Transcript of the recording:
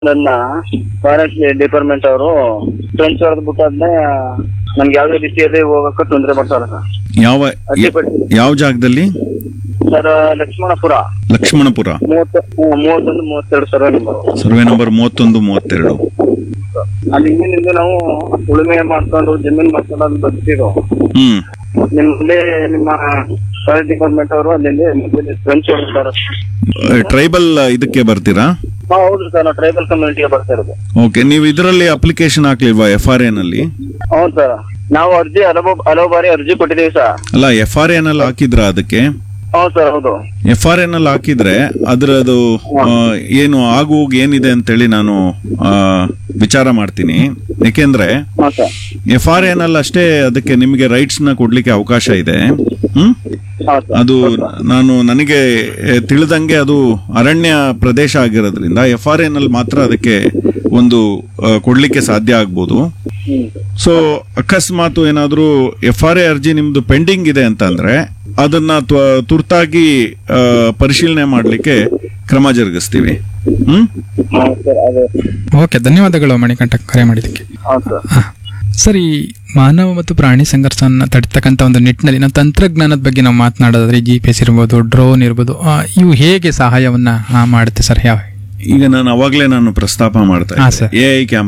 ನನ್ನ forest department ಅವರು friends ಹೊಡೆದು ಬಿಟ್ಟಾದ್ಮೇಲೆ ನನ್ಗೆ ಯಾವ್ದೇ ರೀತಿಯಲ್ಲಿ ಹೋಗಕ್ಕೆ ತೊಂದರೆ ಮಾಡ್ತಾರೆ ಸರ್ ಯಾವ ಅಡ್ಡಿಪಡಿಸಿ ಯಾವ ಜಾಗದಲ್ಲಿ ಸರ್ ಲಕ್ಷ್ಮಣಪುರ ಲಕ್ಷ್ಮಣಪುರ ಮೂವತ್ತು ಹ್ಮ್, ಮೂವತ್ತೊಂದು ಮೂವತ್ತೆರಡು ಸರ್ವೆ ನಂಬರ್ ಸರ್ವೆ ನಂಬರ್ ಮೂವತ್ತೊಂದು ಮೂವತ್ತೆರಡು ಅಲ್ಲಿ ಹಿಂದಿನಿಂದ ನಾವು ಉಳುಮೆ ಮಾಡ್ಕೊಂಡು ಜಮೀನ್ ಮಾಡ್ಕೊಂಡು ಅಲ್ಲಿ ಬರ್ತಿರೋ ಹ್ಮ್ ನಿಮ್ ಮುಂದೆ ನಿಮ್ಮ ಫಾರೆಸ್ಟ್ ಡಿಪಾರ್ಟ್ಮೆಂಟ್ ಅವರು ಅಲ್ಲಿ ಫ್ರೆಂಡ್ಸ್ ಹೊಡೆದಾರೆ ಟ್ರೈಬಲ್ ಇದಕ್ಕೆ ಬರ್ತೀರಾ ಹಾ ಹೌದು ಸರ್ ನಾವು ಟ್ರೈಬಲ್ ಕಮ್ಯುನಿಟಿಗೆ ಬರ್ತಾ ಇರೋದು ಓಕೆ ನೀವು ಇದರಲ್ಲಿ ಅಪ್ಲಿಕೇಶನ್ ಹಾಕ್ಲಿಲ್ವಾ ಎಫ್ ಆರ್ ಎನಲ್ಲಿ ಹೌದು ಸರ್ ನಾವು ಅರ್ಜಿ ಹಲವು ಹಲವು ಬಾರಿ ಅರ್ಜಿ ಕೊಟ್ಟಿದ್ದೀವಿ ಸರ್ ಅಲ್ಲ ಎಫ್ ಆರ್ ಎನಲ್ಲಿ ಹಾಕಿದ್ರಾ ಅದಕ್ಕೆ ಹೌದು ಸರ್ ಹೌದು ಎಫ್ ಆರ್ ಎನ್ ಅಲ್ಲಿ ಹಾಕಿದ್ರೆ ಅದರದು ಆ, ಏನು ಆಗು ಹೋಗು ಏನಿದೆ ಅಂತೇಳಿ ನಾನು ಆ, ವಿಚಾರ ಮಾಡ್ತೀನಿ ಯಾಕೆಂದ್ರೆ ಹಾ ಸರ್ ಎಫ್ ಆರ್ ಎನ್ ಅಲ್ಲಿ ಅಷ್ಟೇ ಅದಕ್ಕೆ ನಿಮಗೆ ರೈಟ್ಸ್ ನ ಕೊಡ್ಲಿಕ್ಕೆ ಅವಕಾಶ ಇದೆ ಹ್ಮ್ ಹೌದು ಸರ್ ಅದು ನಾನು ನನಗೆ ಎ, ತಿಳಿದಂಗೆ ಅದು ಅರಣ್ಯ ಪ್ರದೇಶ ಆಗಿರೋದ್ರಿಂದ ಎಫ್ ಆರ್ ಎನ್ ಅಲ್ಲಿ ಮಾತ್ರ ಅದಕ್ಕೆ ಒಂದು ಆ, ಕೊಡ್ಲಿಕ್ಕೆ ಸಾಧ್ಯ ಆಗ್ಬೋದು ಹ್ಮ್ ಸೊ ಅಕಸ್ಮಾತ್ ಏನಾದರೂ ಎಫ್ ಆರ್ ಎ ಅರ್ಜಿ ನಿಮ್ದು ಪೆಂಡಿಂಗ್ ಇದೆ ಅಂತಂದ್ರೆ ಅದನ್ನ ತ್ವ- ತುರ್ತಾಗಿ ಆ, ಪರಿಶೀಲನೆ ಮಾಡಲಿಕ್ಕೆ ಕ್ರಮ ಜರುಗಿಸ್ತೀವಿ ಹ್ಮ್ ಹೌದು ಸರ್ ಅದೇ ಓಕೆ ಧನ್ಯವಾದಗಳು ಮಣಿಕಂಠ ಕರೆ ಮಾಡಿದ್ದಕ್ಕೆ ಹೌದು ಸರ್ ಆ, ಸರ್ ಈ ಮಾನವ ಮತ್ತು ಪ್ರಾಣಿ ಸಂಘರ್ಷವನ್ನು ತಡಿತಕ್ಕಂಥ ಒಂದು ನಿಟ್ಟಿನಲ್ಲಿ ನಾವು ತಂತ್ರಜ್ಞಾನದ ಬಗ್ಗೆ ನಾವು ಮಾತನಾಡೋದಾದ್ರೆ ಜಿ ಪಿ ಎಸ್ ಇರ್ಬೋದು ಡ್ರೋನ್ ಇರ್ಬೋದು ಆ, ಇವು ಹೇಗೆ ಸಹಾಯವನ್ನ ಆ, ಮಾಡುತ್ತೆ ಸರ್ ಯಾವ ಈಗ ನಾನು ಅವಾಗಲೇ ನಾನು ಪ್ರಸ್ತಾಪ ಮಾಡ್ತಾ ಹಾ, ಇದ್ದೆ ಸರ್. A I camera